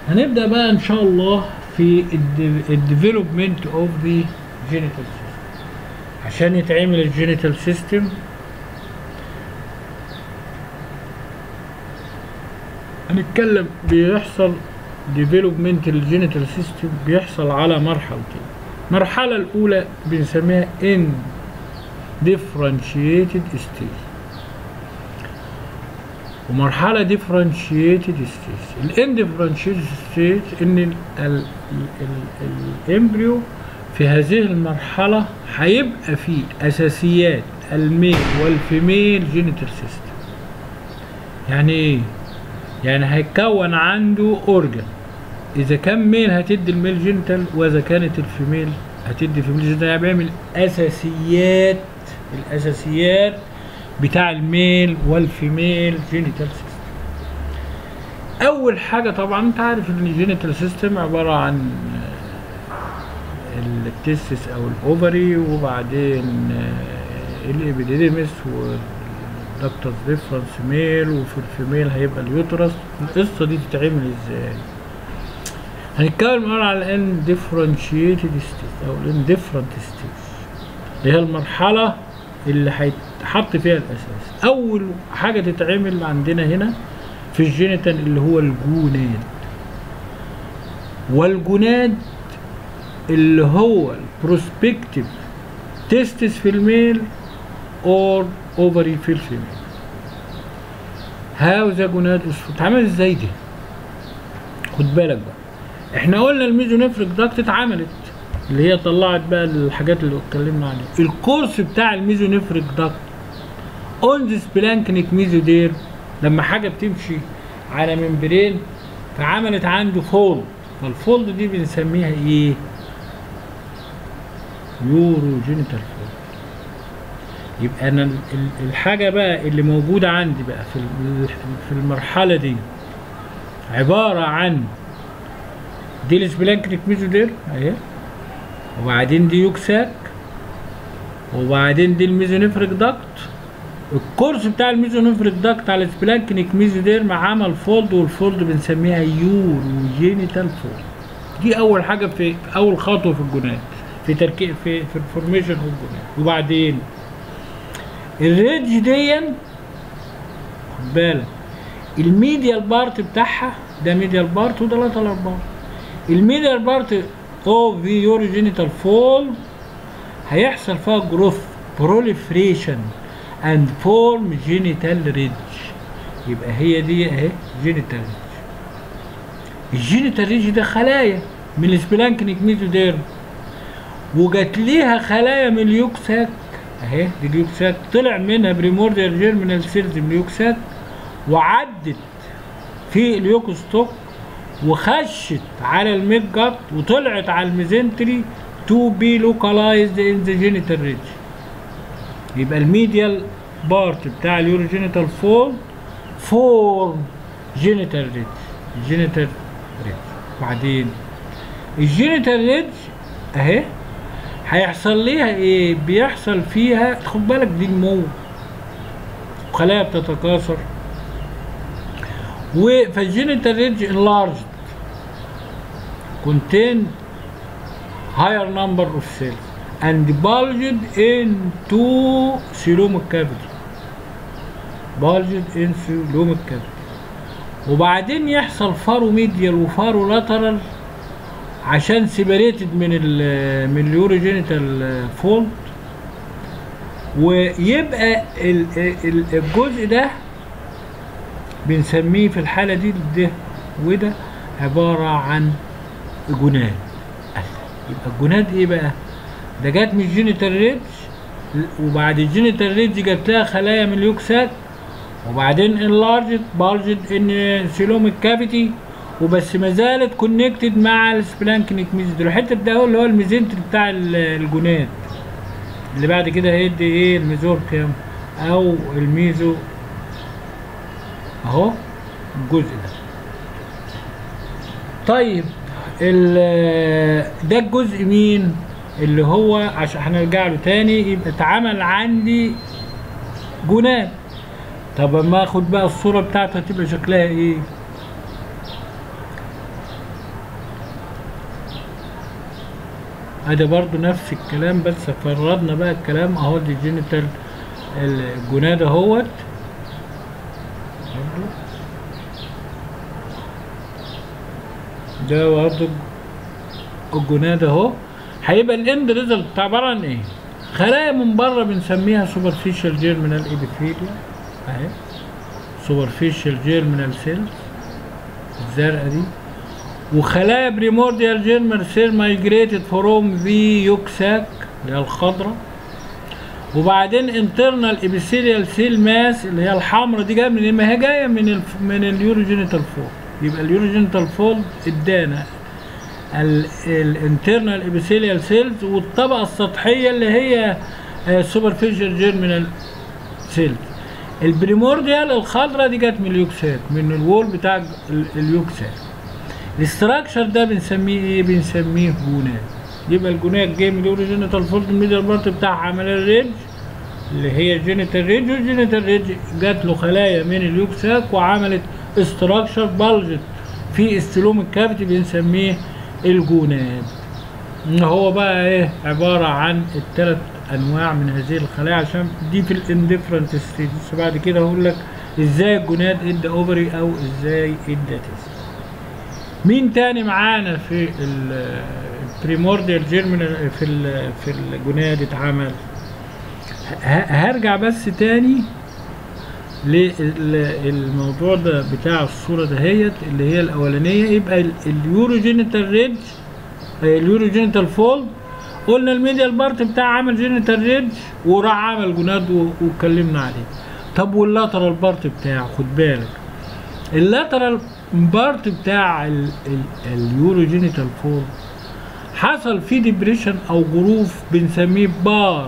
هنبدأ بقى إن شاء الله في الديفلوبمنت اوف ذا جينيتال سيستم عشان يتعمل الجينيتال سيستم هنتكلم بيحصل ديفلوبمنت الجينيتال سيستم بيحصل على مرحلتين المرحلة الأولى بنسميها ان differentiated stage ومرحلة differentiated stage الان differentiated stage ان ال ال ال الامبريو في هذه المرحلة هيبقى فيه أساسيات الميل والفيميل جينيتال سيستم يعني ايه؟ يعني هيتكون عنده اورجن اذا كان ميل هتدي الميل جينيتال واذا كانت الفيميل هتدي فيميل جينيتال يعني بيعمل اساسيات الاساسيات بتاع الميل والفيميل جينيتال سيستم اول حاجه طبعا انت عارف ان الجينيتال سيستم عباره عن التستس او الاوفري وبعدين الابيديديمس والدكتور ريفرنس ميل وفي الفيميل هيبقى اليوترس القصه دي تتعمل ازاي هنتكلم الان على الان ديفرنشيتد ستيت او الان ديفرنت ستيت اللي هي المرحله اللي هيتحط فيها الاساس اول حاجه تتعمل عندنا هنا في الجينيتال اللي هو الجوناد والجوناد اللي هو البروسبكتيف تيستس في الميل اور اوفري في الفيميل هاو ذا جوناد اتعمل ازاي دي خد بالك بقى احنا قلنا الميزونيفريك داكت اتعملت اللي هي طلعت بقى الحاجات اللي اتكلمنا عليها الكورس بتاع الميزونيفريك داكت اون ذيس بلانكنيك ميزودير لما حاجه بتمشي على ممبرين فعملت عنده فولد فالفولد دي بنسميها ايه يورو جينيتال فولد يبقى انا الحاجه بقى اللي موجوده عندي بقى في في المرحله دي عباره عن دي السبلانكنيك ميزودير اهي وبعدين دي يوكساك وبعدين دي الميزونيفريك داكت الكورس بتاع الميزونيفريك داكت على السبلانكنيك ميزودير مع عمل فولد والفولد بنسميها يورو جينيتال فولد دي اول حاجه في اول خطوه في الجونات في تركيب في في الفورميشن اوف الجونات وبعدين الريدج دي خد بالك الميديال بارت بتاعها ده ميديال بارت وده لاترال بارت الميديال بارت اوف في يورو جينيتال فول هيحصل فيها جروث بروليفريشن اند فورم جينيتال ريدج يبقى هي دي اهي جينيتال ريدج الجينيتال ريدج ده خلايا من السبلانكنيك ميزوديرم وجات ليها خلايا من اليوكساك اهي دي اليوكساك طلع منها بريمورديال جيرمينال سيلز من اليوكساك وعدت في اليوكوستوك وخشت على الميد جات وطلعت على الميزنتري تو بي لوكالايزد ان ذا جينيتال ريدج يبقى الميديال بارت بتاع اليوروجينيتال فولد فور جينيتال ريدج الجينيتال ريدج وبعدين الجينيتال ريدج اهي هيحصل ليها ايه بيحصل فيها خد بالك دي نمو خلايا بتتكاثر فالجينيتال ريدج enlarged contain higher number of cells and bulged into coelomic cavity bulged into coelomic cavity وبعدين يحصل فارو ميديال وفارو لاترال عشان سيبريتد من ال من اليوروجينيتال فولد ويبقى الجزء ده بنسميه في الحالة دي ده وده عبارة عن جناد يبقى الجناد ايه بقى؟ ده جت من الجينيتال ريدج وبعد الجينيتال ريدج جات لها خلايا من اليوكساك وبعدين انلارجت بالجت ان سيلوميك كافيتي وبس ما زالت كونكتد مع السبلانكنيك ميزودير الحته ده اللي هو الميزنتري بتاع الجناد اللي بعد كده هيدي ايه الميزوركيوم او الميزو اهو الجزء ده طيب ده الجزء مين اللي هو عشان هنرجع له تاني يبقى اتعمل عندي جنان طب اما اخد بقى الصوره بتاعته هتبقى شكلها ايه ادي برضو نفس الكلام بس فردنا بقى الكلام اهو دي جينيتال الجناد اهوت برضو. ده برضو الجناد اهو هيبقى الاند ريزلت عباره عن ايه؟ خلايا من بره بنسميها سوبرفيشال جيرمينال ايبيثيليا اهي سوبرفيشال جيرمينال سيلز الزرقاء دي وخلايا بريمورديال جيرمال سيل مايجريتد فروم في يوكساك اللي هي الخضراء وبعدين انترنال ابيثيليال سيل ماس اللي هي الحمراء دي جايه من ما هي جايه من الف من اليوروجينيتال فولد يبقى اليوروجينيتال فولد ادانا الانترنال ابيثيليال سيلز والطبقه السطحيه اللي هي سوبرفيشال جيرمينال سيلز البريمورديال الخضراء دي جت من اليوكساك من الوول بتاع ال- اليوكساك الاستراكشر ده بنسميه ايه بنسميه جوناد يبقى الجوناد جاي من الاوريجينيتال فولد الميديال بارت بتاعها عمل الريدج اللي هي جينيتال ريدج والجينيتال ريدج جات له خلايا من اليوكساك وعملت استراكشر بلجت في استلوم الكافيتي بنسميه الجوناد إن هو بقى ايه عبارة عن الثلاث انواع من هذه الخلايا عشان دي في الانديفرنت ستيجز بعد كده هقول لك ازاي الجوناد ادى اوفري او ازاي ادى تيست مين تاني معانا في البريمورديال جيرمينال في ال في الجناد اتعمل ه- هرجع بس تاني للموضوع ده بتاع الصورة دهيت اللي هي الأولانية يبقى ال- اليوروجينيتال ريدج اليوروجينيتال فولد قلنا الميديال بارت بتاع عمل جينيتال ريدج وراح عمل جناد و- واتكلمنا عليه طب واللاترال بارت بتاعه خد بالك اللاترال بارت بتاع ال- ال- اليوروجينيتال فولد حصل فيه ديبريشن او جروف بنسميه بارا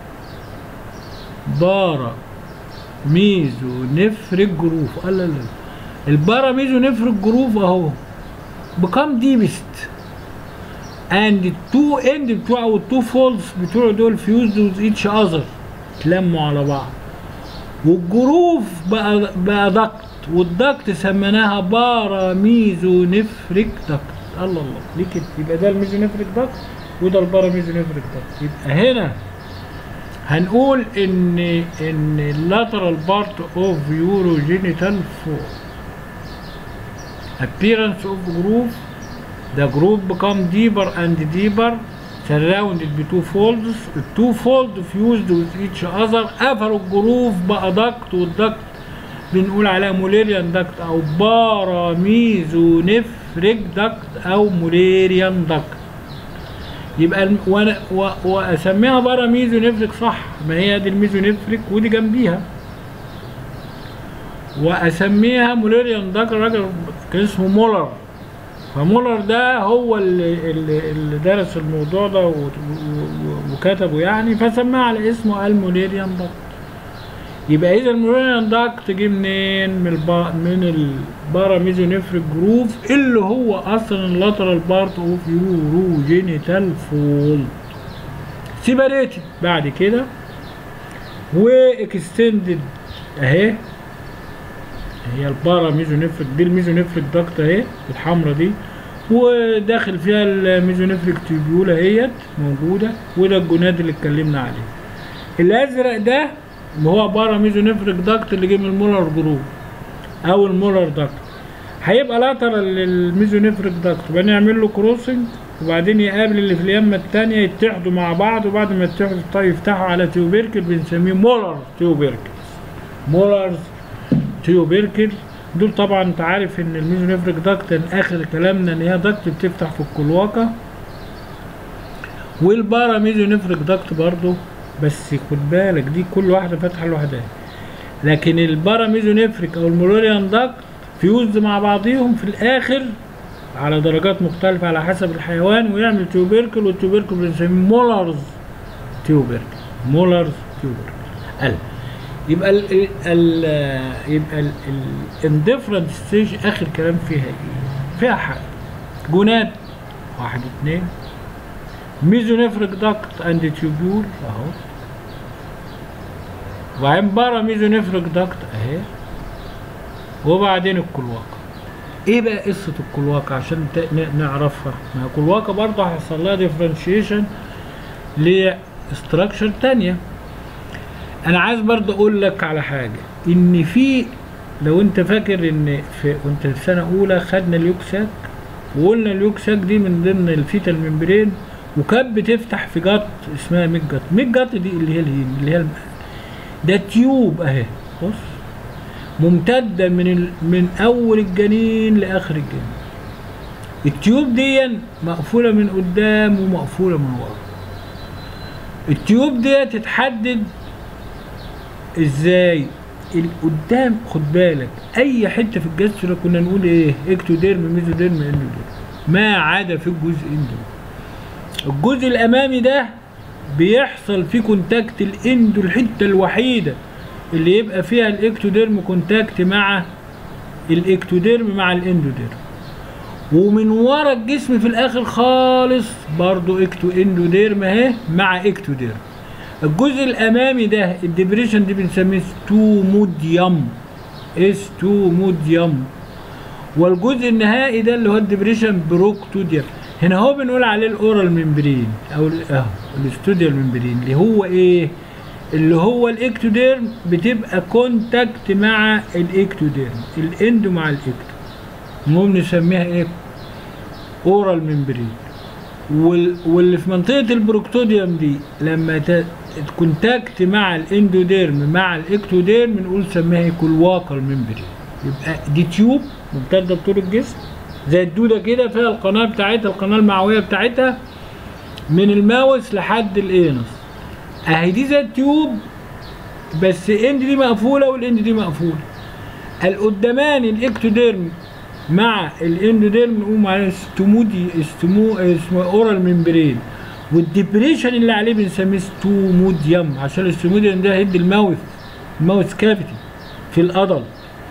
بارا ميزو نفرق جروف لا لا لا البارا ميزو نفرق جروف اهو بكام ديبست and التو اند بتوعه والتو فولدز بتوعه دول فيوزد وذ ايتش اذر اتلموا على بعض والجروف بقى بقى دكت والدكت سميناها بارا ميزو نفريك دكت الله الله ليه كده يبقى ده الميزو نفريك دكت وده البارا ميزو نفريك دكت يبقى هنا هنقول ان ان اللاترال بارت اوف يوروجينيتال فور appearance of groove the groove become deeper and deeper surrounded by two folds the two folds fused with each other قفلوا الجروف بقى دكت والدكت بنقول عليها موليريان دكت او باراميزو نفريك دكت او موليريان دكت يبقى الم- وانا و- واسميها باراميزو نفريك صح ما هي دي الميزو نفريك ودي جنبيها واسميها موليريان دكت راجل كان اسمه مولر فمولر ده هو اللي, اللي, اللي درس الموضوع ده و- و- و- وكتبه يعني فسماه على اسمه الموليريان داكت يبقى اذا الموليريان داكت جه منين من البا من الباراميزونيفريك جروف اللي هو اصلا اللاترال بارت اوف يوروجينيتال فول سيباريتد بعد كده واكستندد اهي هي البارا ميزونيفريك دي الميزونيفريك داكت اهي الحمراء دي وداخل فيها الميزونيفريك تيبيول اهيت موجوده وده الجناد اللي اتكلمنا عليه الازرق ده اللي هو بارا ميزونيفريك داكت اللي جه من المولر جروب او المولر داكت هيبقى لاترال للميزونيفريك داكت بنعمل له كروسنج وبعدين يقابل اللي في اليمه الثانيه يتحدوا مع بعض وبعد ما يتحدوا طيب يفتحوا على تيوبيركل بنسميه مولر تيوبيركل مولرز تيوبيركل دول طبعا انت عارف ان الميزونيفريك داكت اخر كلامنا ان هي داكت بتفتح في الكلواكه والبارا ميزونيفريك داكت برضو بس خد بالك دي كل واحده فاتحه لوحدها لكن البارا ميزونيفريك او المولوريان داكت فيوز مع بعضيهم في الاخر على درجات مختلفة على حسب الحيوان ويعمل تيوبيركل والتيوبيركل بنسميه مولرز تيوبيركل مولرز تيوبيركل قلب يبقى ال ال ال يبقى الاندفرنت ستيج اخر كلام فيها ايه؟ فيها حاجه جونات واحد اتنين ميزونيفريك داكت اند تيوبول اهو وبعدين بارا ميزونيفريك داكت اهي وبعدين الكلواقه ايه بقى قصه الكلواكه عشان ت- ن- نعرفها ما الكلواكه برضه هيحصل لها ديفرنشيشن لاستراكشر تانية انا عايز برضه اقول لك على حاجه ان في لو انت فاكر ان في وانت في سنه اولى خدنا اليوكساك وقلنا اليوكساك دي من ضمن الفيتال ممبرين وكانت بتفتح في جات اسمها ميج جات ميج جات دي اللي هي الهين اللي هي الم... ده تيوب اهي بص ممتده من ال... من اول الجنين لاخر الجنين التيوب دي مقفوله من قدام ومقفوله من ورا التيوب دي تتحدد ازاي القدام خد بالك اي حته في الجسر كنا نقول ايه اكتوديرم ميزوديرم اندوديرم ما عدا في الجزئين دول الجزء الامامي ده بيحصل فيه كونتاكت الاندو الحته الوحيده اللي يبقى فيها الاكتوديرم كونتاكت مع الاكتوديرم مع الاندوديرم ومن ورا الجسم في الاخر خالص برضو اكتو اندوديرم اهي مع اكتوديرم الجزء الامامي ده الدبريشن دي بنسميه ستوموديوم استوموديوم والجزء النهائي ده اللي هو الدبريشن بروكتوديوم هنا هو بنقول عليه الاورال ممبرين او ال- اهو الاستوديال ممبرين اللي هو ايه اللي هو الاكتوديرم بتبقى كونتاكت مع الاكتوديرم الاندو مع الاكتو المهم نسميها ايه اورال ممبرين وال... واللي في منطقه البروكتوديوم دي لما ت... كونتاكت مع الاندوديرم مع الاكتوديرم نقول سميها ايه كلواكال ممبرين يبقى دي تيوب ممتده بطول الجسم زي الدوده كده فيها القناه بتاعتها القناه المعويه بتاعتها من الماوس لحد الانس اهي دي زي التيوب بس الاند دي مقفوله والاند دي مقفوله القداماني الاكتوديرم مع الاندوديرم نقوم على ستومودي استمو اسمه اورال ممبرين والديبريشن اللي عليه بنسميه ستوموديوم عشان الستوموديوم ده هيدي الماوث الماوث كافيتي في الادلت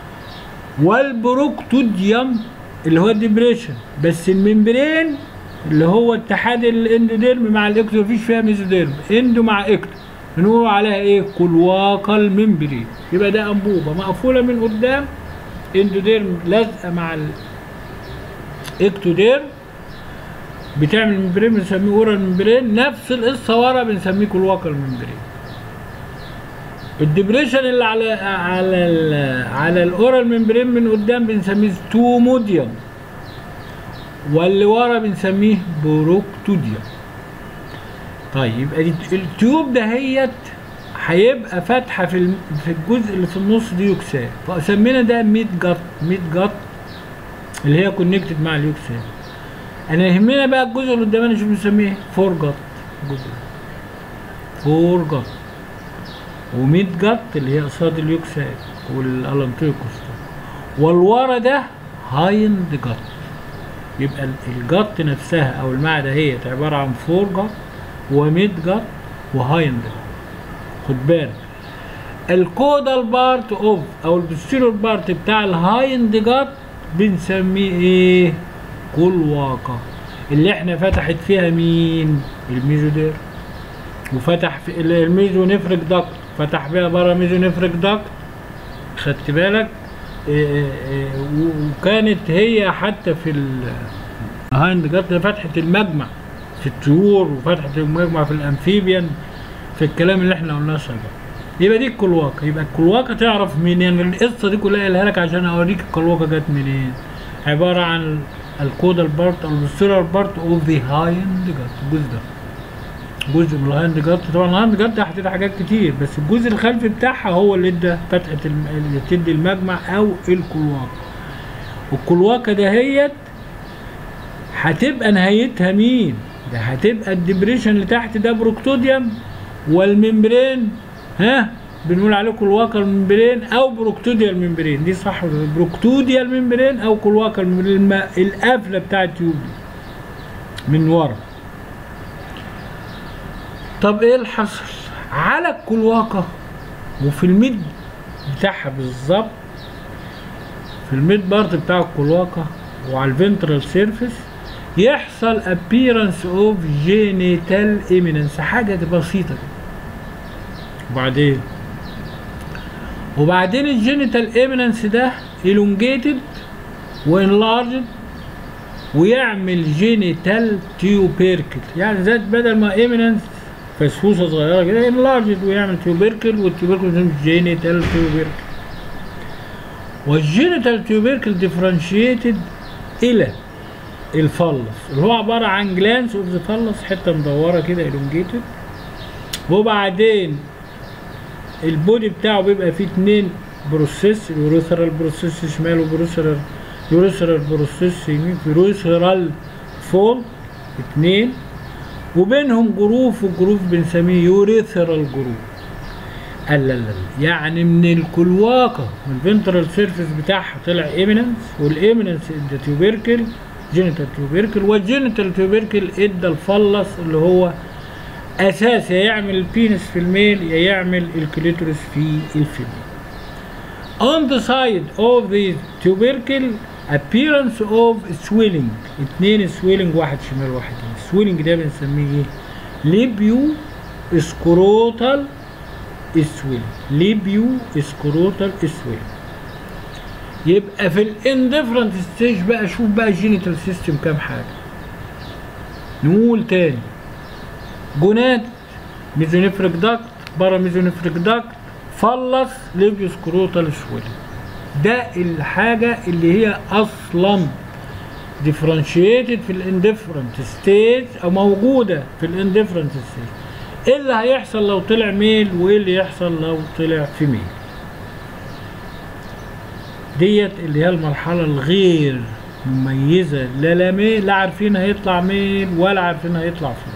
والبروكتوديوم اللي هو الديبريشن بس الممبرين اللي هو اتحاد الاندوديرم مع الاكتو مفيش فيها ميزوديرم اندو مع اكتو بنقول عليها ايه كلواكال ممبرين يبقى ده انبوبه مقفوله من قدام اندوديرم لازقه مع الاكتوديرم بتعمل ممبرين بنسميه اورال ممبرين نفس القصه ورا بنسميه كلواكال ممبرين الدبريشن اللي على على ال على الاورال ممبرين من قدام بنسميه ستوموديوم واللي ورا بنسميه بروكتوديوم طيب يبقى دي- التيوب دهيت هيبقى فاتحه في الم- في الجزء اللي في النص دي يوكسان فسمينا ده ميد جت ميد جت اللي هي كونكتد مع اليوكسان انا يهمنا بقى الجزء اللي قدامنا شوف بنسميه إيه؟ فور جت الجزء ده. فور جت وميد جت اللي هي قصاد اليوكسان والالانتيكوس والورا ده هايند جت يبقى ال- الجت نفسها او المعدة هي عبارة عن فور جت وميد جت وهايند جت خد بالك الكودال بارت اوف او البوستيرور بارت بتاع الهايند جت بنسميه ايه كلواقة اللي احنا فتحت فيها مين الميزودير وفتح في ال- الميزو نفرك دكت فتح بيها بره ميزو نفرك دكت خدت بالك إيه إيه و- وكانت هي حتى في ال هايند جت فتحة المجمع في الطيور وفتحة المجمع في الامفيبيان في الكلام اللي احنا قلناه سابقا يبقى دي الكلواكة يبقى الكلواكة تعرف منين القصة دي كلها قايلها لك عشان اوريك الكلواكة جت منين عبارة عن الكودال بارت او البستيرال بارت اوف ذا هايند جت الجزء ده جزء من الهايند جت طبعا الهايند جت ده هتدي حاجات كتير بس الجزء الخلفي بتاعها هو اللي ادى فتحة الم- اللي تدي المجمع او الكلواكة والكلواكة دهيت هتبقى نهايتها مين؟ ده هتبقى الدبريشن اللي تحت ده بروكتوديوم والممبرين ها بنقول عليه كلواكال ممبرين او بروكتوديال ممبرين دي صح ولا لا؟ بروكتوديال ممبرين او كلواكال ممبرين الم- القفله بتاعت التيوب دي من ورا طب ايه اللي حصل على الكلواكه وفي الميد بتاعها بالظبط في الميد بارت بتاع الكلواكه وعلى الفنترال سيرفيس يحصل appearance of genital eminence حاجة بسيطة كده وبعدين وبعدين الجينيتال ايمننس ده elongated وانلارجد ويعمل جينيتال تيوبيركل يعني ذات بدل ما ايميننس فسفوسه صغيره كده انلارجد ويعمل تيوبيركل والتيوبيركل اسمه جينيتال تيوبيركل والجينيتال تيوبيركل ديفرنشيتد الى الفلس اللي هو عباره عن جلانس اوف ذا فلس حته مدوره كده الونجيتد وبعدين البودي بتاعه بيبقى فيه اتنين بروسيس اليوريثرال بروسيس شمال وبروسيرال يوريثرال بروسيس يمين يوريثرال فول اتنين وبينهم جروف وجروف بنسميه يوريثرال جروف لا لا لا يعني من الكلواقة من الفنترال سيرفيس بتاعها طلع ايميننس والايميننس ادى تيوبيركل جينيتال تيوبيركل والجينيتال تيوبيركل ادى الفلس اللي هو اساس يا يعمل البينس في الميل يا يعمل الكليتورس في الفيميل on the side of the tubercle appearance of swelling اتنين swelling واحد شمال واحد يمين swelling ده بنسميه ايه ليبيو سكروتال swelling ليبيو سكروتال swelling يبقى في الاندفرنت ستيج بقى شوف بقى الجينيتال سيستم كام حاجه نقول تاني جونات ميزونيفريك داكت بارا ميزونيفريك داكت فلس ليبيو سكروتال سويلنج ده الحاجه اللي هي اصلا ديفرنشيتد في الاندفرنت ستيج او موجوده في الاندفرنت ستيج ايه اللي هيحصل لو طلع ميل وايه اللي يحصل لو طلع فيميل ديت اللي هي المرحله الغير مميزه لا لا ميل لا عارفين هيطلع ميل ولا عارفين هيطلع فيميل